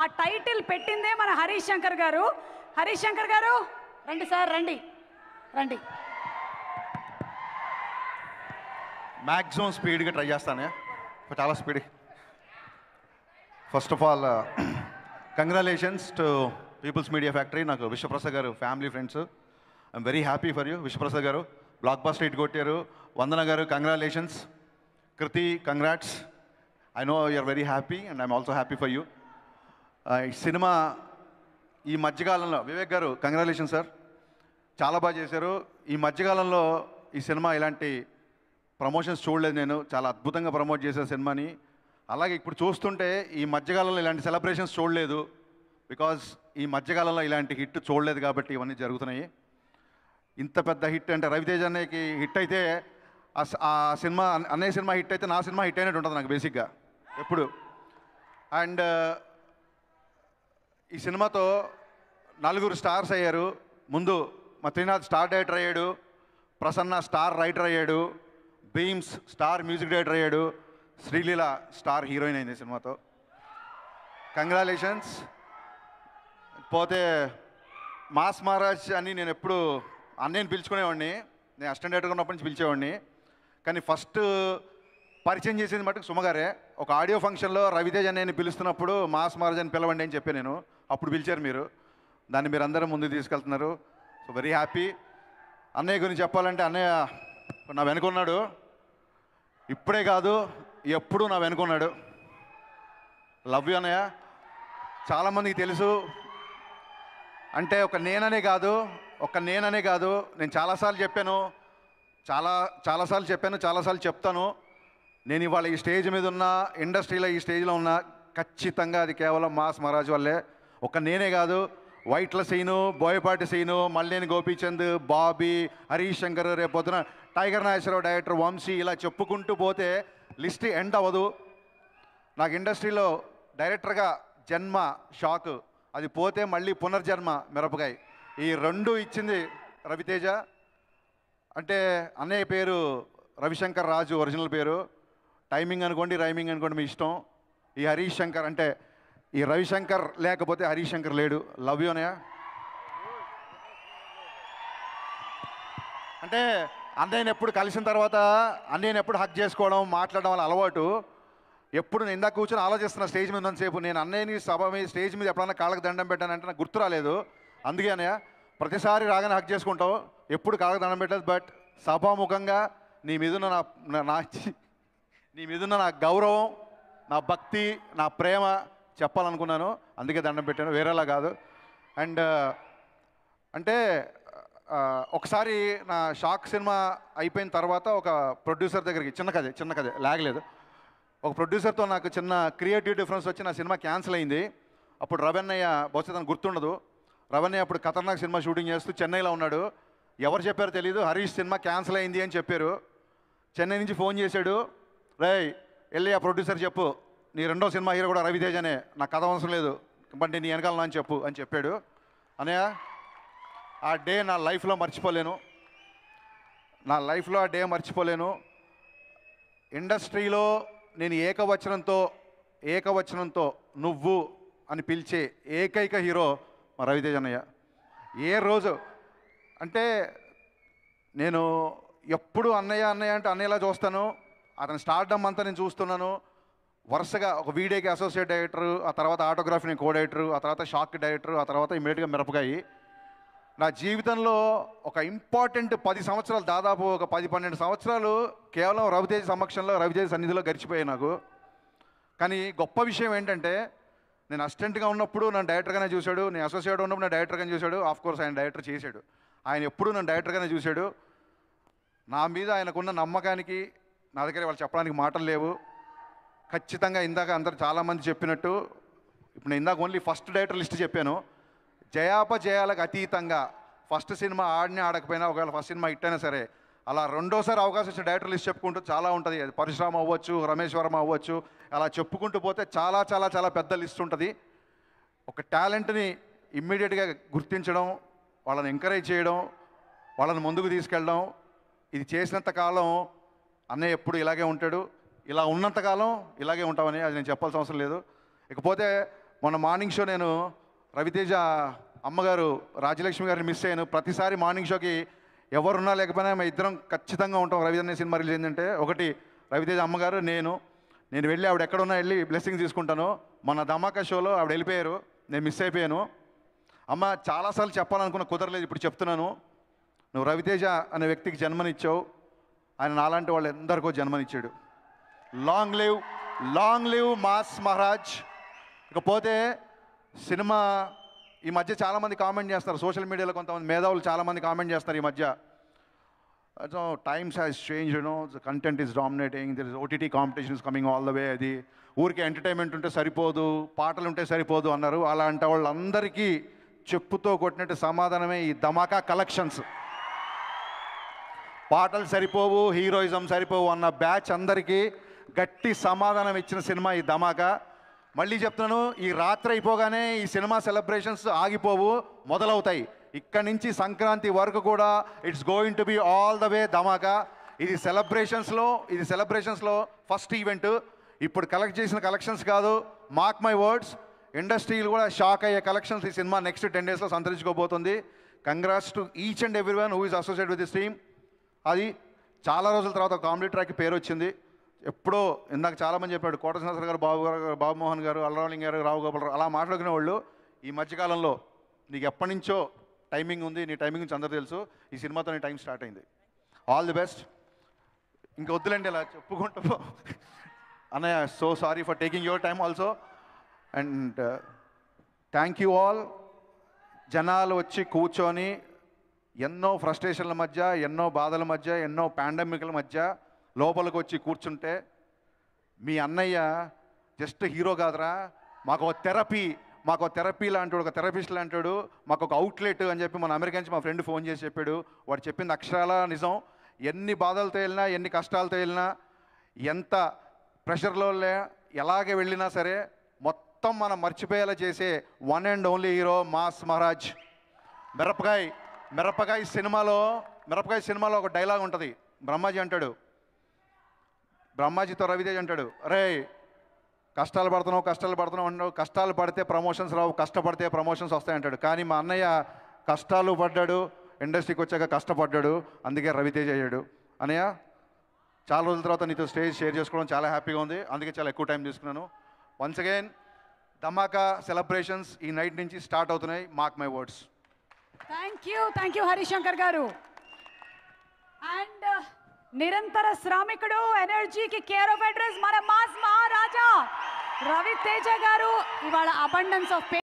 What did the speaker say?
Title పెట్టిందే మన హరీష్ శంకర్ గారు హరీష్ శంకర్ గారు రండి సార్ రండి రండి మ్యాక్సిమం స్పీడ్గా ట్రై చేస్తానే చాలా speed first of all congratulations to Peoples Media Factory నాకు Vishwaprasad garu family friends I'm very happy for you Vishwaprasad garu blockbuster hit కొట్టారు Vandana garu congratulations Kriti congrats I know you're very happy and I'm also happy for you ఈ సినిమా ఈ మధ్యకాలంలో వివేక్ గారు congratulation sir చాలా బాగా చేశారు ఈ మధ్యకాలంలో ఈ సినిమా ఇలాంటి ప్రమోషన్స్ చూడలేదు నేను చాలా అద్భుతంగా ప్రమోట్ చేశారు సినిమాని అలాగే ఇప్పుడు చూస్తుంటే ఈ మధ్యకాలంలో ఇలాంటి సెలబ్రేషన్స్ చూడలేదు బికాజ్ ఈ మధ్యకాలంలో ఇలాంటి హిట్ చూడలేదు కాబట్టి ఇవన్నీ జరుగుతున్నాయి ఇంత పెద్ద హిట్ అంటే రవితేజ అన్నయ్యకి హిట్ అయితే ఆ స- ఆ సినిమా అన్నయ్య సినిమా హిట్ అయితే నా సినిమా హిట్ అయినట్టు ఉంటుంది నాకు బేసిక్గా ఎప్పుడు అండ్ ఈ సినిమాతో నలుగురు స్టార్స్ అయ్యారు ముందు మా త్రినాథ్ స్టార్ డైరెక్టర్ అయ్యాడు ప్రసన్న స్టార్ రైటర్ అయ్యాడు బీమ్స్ స్టార్ మ్యూజిక్ డైరెక్టర్ అయ్యాడు శ్రీలీల స్టార్ హీరోయిన్ అయింది ఈ సినిమాతో కంగ్రాలేషన్స్ పోతే మాస్ మహారాజ్ అని నేను ఎప్పుడు అన్నయ్యని పిలుచుకునేవాడిని నేను అసిస్టెంట్ డైరెక్టర్ ఉన్నప్పటి నుంచి పిలిచేవాడిని కానీ ఫస్ట్ పరిచయం చేసింది మటుకు సుమగారే ఒక ఆడియో ఫంక్షన్లో రవితేజ్ అన్నయ్యని పిలుస్తున్నప్పుడు మాస్ మహారాజ్ అని పిలవండి అని చెప్పాను నేను అప్పుడు పిలిచారు మీరు దాన్ని మీరు అందరూ ముందుకు తీసుకెళ్తున్నారు సో వెరీ హ్యాపీ అన్నయ్య గురించి చెప్పాలంటే అన్నయ్య నా వెనుకున్నాడు ఇప్పుడే కాదు ఎప్పుడూ నా వెనుకున్నాడు లవ్ యూ అన్నయ్య చాలామందికి తెలుసు అంటే ఒక నేననే కాదు ఒక నేననే కాదు నేను చాలాసార్లు చెప్పాను చాలా చాలాసార్లు చెప్పాను చాలాసార్లు చెప్తాను నేను ఇవాళ ఈ స్టేజ్ మీద ఉన్న ఇండస్ట్రీలో ఈ స్టేజ్లో ఉన్న ఖచ్చితంగా అది కేవలం మాస్ మహారాజ్ వల్లే ఒక నేనే కాదు వైట్ల సీను బోయపాటి సీను మల్లేని గోపీచంద్ బాబీ హరీష్ శంకర్ రేపు పొద్దున టైగర్ నాగేశ్వరరావు డైరెక్టర్ వంశీ ఇలా చెప్పుకుంటూ పోతే లిస్ట్ ఎండ్ అవ్వదు నాకు ఇండస్ట్రీలో డైరెక్టర్గా జన్మ షాక్ అది పోతే మళ్ళీ పునర్జన్మ మిరపకాయ ఈ రెండు ఇచ్చింది రవితేజ అంటే అన్నయ్య పేరు రవిశంకర్ రాజు ఒరిజినల్ పేరు టైమింగ్ అనుకోండి రైమింగ్ అనుకోండి మీ ఇష్టం ఈ హరీష్ శంకర్ అంటే ఈ రవిశంకర్ లేకపోతే హరీష్ శంకర్ లేడు లవ్ యూ అన్నయ్య అంటే అన్నయ్యని ఎప్పుడు కలిసిన తర్వాత అన్నయ్యని ఎప్పుడు హక్ చేసుకోవడం మాట్లాడడం వల్ల అలవాటు ఎప్పుడు నేను ఇందాక కూర్చొని ఆలోచిస్తున్న స్టేజ్ మీద ఉన్నంతసేపు నేను అన్నయ్యని సభ మీద స్టేజ్ మీద ఎప్పుడన్నా కాళ్ళకి దండం పెట్టానంటే నాకు గుర్తు రాలేదు అందుకే అన్నయ్య ప్రతిసారి రాగానే హక్ చేసుకుంటావు ఎప్పుడు కాళ్ళకి దండం పెట్టలేదు బట్ సభాముఖంగా నీ మీదున్న నా నా- నా నీ మీదున్న నా గౌరవం నా భక్తి నా ప్రేమ చెప్పాలనుకున్నాను అందుకే దండం పెట్టాను వేరేలా కాదు అండ్ అంటే ఆ, ఒకసారి నా షాక్ సినిమా అయిపోయిన తర్వాత ఒక ప్రొడ్యూసర్ దగ్గరికి చిన్న కథే చిన్న కథే లాగలేదు ఒక ప్రొడ్యూసర్తో నాకు చిన్న క్రియేటివ్ డిఫరెన్స్ వచ్చి నా సినిమా క్యాన్సిల్ అయింది అప్పుడు రవణయ్య బహుశా తనకు గుర్తుండదు రవణయ్య అప్పుడు ఖతర్నాక్ సినిమా షూటింగ్ చేస్తూ చెన్నైలో ఉన్నాడు ఎవరు చెప్పారో తెలియదు హరీష్ సినిమా క్యాన్సిల్ అయింది అని చెప్పారు చెన్నై నుంచి ఫోన్ చేశాడు రేయ్ వెళ్ళి ఆ ప్రొడ్యూసర్ చెప్పు నీ రెండో సినిమా హీరో కూడా రవితేజ్ అనే నాకు కథ అవసరం లేదు బట్ నీ వెనకాల అని చెప్పు అని చెప్పాడు అనయ్య ఆ డే నా లైఫ్లో మర్చిపోలేను నా లైఫ్లో ఆ డే మర్చిపోలేను ఇండస్ట్రీలో నేను ఏకవచనంతో ఏకవచనంతో నువ్వు అని పిలిచే ఏకైక హీరో మా రవితేజ్ అన్నయ్య ఏ రోజు అంటే నేను ఎప్పుడు అన్నయ్య అన్నయ్య అంటే అన్నయ్యలా చూస్తాను అతని స్టార్డమ్ అంతా నేను చూస్తున్నాను వరుసగా ఒక వీడియోకి అసోసియేట్ డైరెక్టర్ ఆ తర్వాత ఆటోగ్రఫీ కో డైరెక్టర్ ఆ తర్వాత షాక్ డైరెక్టర్ ఆ తర్వాత ఇమీడియట్గా మిరపకాయి నా జీవితంలో ఒక ఇంపార్టెంట్ పది సంవత్సరాలు దాదాపు ఒక పది పన్నెండు సంవత్సరాలు కేవలం రవితేజ్ సమక్షంలో రవితేజ్ సన్నిధిలో గడిచిపోయాయి నాకు కానీ గొప్ప విషయం ఏంటంటే నేను అసిస్టెంట్గా ఉన్నప్పుడు నన్ను డైరెక్టర్గానే చూశాడు నేను అసోసియేట్ ఉన్నప్పుడు నన్ను డైరెక్టర్గానే చూశాడు ఆఫ్ కోర్స్ ఆయన డైరెక్టర్ చేశాడు ఆయన ఎప్పుడూ నన్ను డైరెక్టర్గానే చూశాడు నా మీద ఆయనకున్న నమ్మకానికి నా దగ్గర వాళ్ళు చెప్పడానికి మాటలు లేవు ఖచ్చితంగా ఇందాక అందరు చాలామంది చెప్పినట్టు ఇప్పుడు నేను ఇందాక ఓన్లీ ఫస్ట్ డైరెక్టర్ లిస్ట్ చెప్పాను జయాపజయాలకు అతీతంగా ఫస్ట్ సినిమా ఆడినా ఆడకపోయినా ఒకవేళ ఫస్ట్ సినిమా హిట్ అయినా సరే అలా రెండోసారి అవకాశం ఇచ్చిన డైరెక్టర్ లిస్ట్ చెప్పుకుంటూ చాలా ఉంటుంది అది పరశురామ అవ్వచ్చు రమేష్ వర్మ అవ్వచ్చు అలా చెప్పుకుంటూ పోతే చాలా చాలా చాలా పెద్ద లిస్ట్ ఉంటుంది ఒక టాలెంట్ని ఇమ్మీడియట్గా గుర్తించడం వాళ్ళని ఎంకరేజ్ చేయడం వాళ్ళని ముందుకు తీసుకెళ్ళడం ఇది చేసినంత కాలం అన్నయ్య ఎప్పుడు ఇలాగే ఉంటాడు ఇలా ఉన్నంత కాలం ఇలాగే ఉంటామని అది నేను చెప్పాల్సిన అవసరం లేదు ఇకపోతే మొన్న మార్నింగ్ షో నేను రవితేజ అమ్మగారు రాజలక్ష్మి గారిని మిస్ అయ్యాను ప్రతిసారి మార్నింగ్ షోకి ఎవరున్నా లేకపోయినా మేము ఇద్దరం ఖచ్చితంగా ఉంటాం రవితేజ అనే సినిమా రిలీజ్ ఏంటంటే ఒకటి రవితేజ అమ్మగారు నేను నేను వెళ్ళి ఆవిడ ఎక్కడున్నా వెళ్ళి బ్లెస్సింగ్ తీసుకుంటాను మన ధమాకా షోలో ఆవిడ వెళ్ళిపోయారు నేను మిస్ అయిపోయాను అమ్మ చాలాసార్లు చెప్పాలనుకున్న కుదరలేదు ఇప్పుడు చెప్తున్నాను నువ్వు రవితేజ అనే వ్యక్తికి జన్మనిచ్చావు ఆయన నాలాంటి వాళ్ళు ఎందరికో జన్మనిచ్చాడు long live long live mass Maharaj ఇకపోతే సినిమా ఈ మధ్య చాలామంది కామెంట్ చేస్తారు సోషల్ మీడియాలో కొంతమంది మేధావులు చాలామంది కామెంట్ చేస్తారు ఈ మధ్య so times has change you know the content is dominating there is OTT competition is coming all the way అది ఊరికే ఎంటర్టైన్మెంట్ ఉంటే సరిపోదు పాటలు ఉంటే సరిపోదు అన్నారు అలాంటి వాళ్ళందరికీ చెప్పుతో కొట్టినట్టు సమాధానమే ఈ ధమాకా కలెక్షన్స్ పాటలు సరిపోవు హీరోయిజం సరిపోవు అన్న బ్యాచ్ అందరికీ గట్టి సమాధానం ఇచ్చిన సినిమా ఈ ధమాకా మళ్ళీ చెప్తున్నాను ఈ రాత్రి అయిపోగానే ఈ సినిమా సెలబ్రేషన్స్ ఆగిపోవు మొదలవుతాయి ఇక్కడి నుంచి సంక్రాంతి వరకు కూడా it's going to be all the way Dhamaka ఇది సెలబ్రేషన్స్లో ఇది సెలబ్రేషన్స్లో ఫస్ట్ ఈవెంట్ ఇప్పుడు కలెక్ట్ చేసిన కలెక్షన్స్ కాదు మార్క్ మై వర్డ్స్ ఇండస్ట్రీలు కూడా షాక్ అయ్యే కలెక్షన్స్ ఈ సినిమా నెక్స్ట్ టెన్ డేస్లో సంతరించుకోబోతుంది congrats to each and every one who is associate with this team అది చాలా రోజుల తర్వాత కామెడీ ట్రాక్ పేరు వచ్చింది ఎప్పుడో ఇందాక చాలామంది చెప్పాడు కోట శ్రీనివాసరావు గారు బాబు గారు బాబు మోహన్ గారు అల్లరావులింగ్ గారు రావు గోపాలరావు అలా మాట్లాడుకునే వాళ్ళు ఈ మధ్యకాలంలో నీకు ఎప్పటి నుంచో టైమింగ్ ఉంది నీ టైమింగ్ నుంచి అందరూ తెలుసు ఈ సినిమాతో నీ టైం స్టార్ట్ అయింది ఆల్ ది బెస్ట్ ఇంకా వద్దులేండి ఇలా చెప్పుకుంటూ పో. అన్నయ్య so sorry for taking your time also and thank you all జనాలు వచ్చి కూర్చొని ఎన్నో ఫ్రస్ట్రేషన్ల మధ్య ఎన్నో బాధల మధ్య ఎన్నో పాండమిక్ల మధ్య లోపలికి వచ్చి కూర్చుంటే మీ అన్నయ్య జస్ట్ హీరో కాదురా మాకు ఒక థెరపీ మాకు ఒక థెరపీ లాంటాడు ఒక థెరపిస్ట్ లాంటాడు మాకు ఒక అవుట్లెట్ అని చెప్పి మన అమెరికా నుంచి మా ఫ్రెండ్ ఫోన్ చేసి చెప్పాడు వాడు చెప్పింది అక్షరాల నిజం ఎన్ని బాధలతో వెళ్ళినా ఎన్ని కష్టాలతో వెళ్ళినా ఎంత ప్రెషర్లో లే ఎలాగే వెళ్ళినా సరే మొత్తం మనం మర్చిపోయేలా చేసే one and only hero mass Maharaj Mirapakay Mirapakay సినిమాలో మిరపకాయ సినిమాలో ఒక డైలాగ్ ఉంటుంది బ్రహ్మాజీ అంటాడు బ్రహ్మాజీతో రవితేజ్ అంటాడు రే కష్టాలు పడుతున్నావు కష్టాలు పడుతున్నావు అంటావు కష్టాలు పడితే ప్రమోషన్స్ రావు కష్టపడితే ప్రమోషన్స్ వస్తాయంటాడు కానీ మా అన్నయ్య కష్టాలు పడ్డాడు ఇండస్ట్రీకి వచ్చాక కష్టపడ్డాడు అందుకే రవితేజ్ అయ్యాడు అన్నయ్య చాలా రోజుల తర్వాత నీతో స్టేజ్ షేర్ చేసుకోవడం చాలా హ్యాపీగా ఉంది అందుకే చాలా ఎక్కువ టైం తీసుకున్నాను వన్స్ అగైన్ ధమాకా సెలబ్రేషన్స్ ఈ నైట్ నుంచి స్టార్ట్ అవుతున్నాయి mark my words thank you thank you Harishankar garu and నిరంతర శ్రామికుడు ఎనర్జీకి కేర్ ఆఫ్ అడ్రస్ మన మాస్ మహారాజా రవి తేజ గారు ఇవాళ అబండెన్స్ ఆఫ్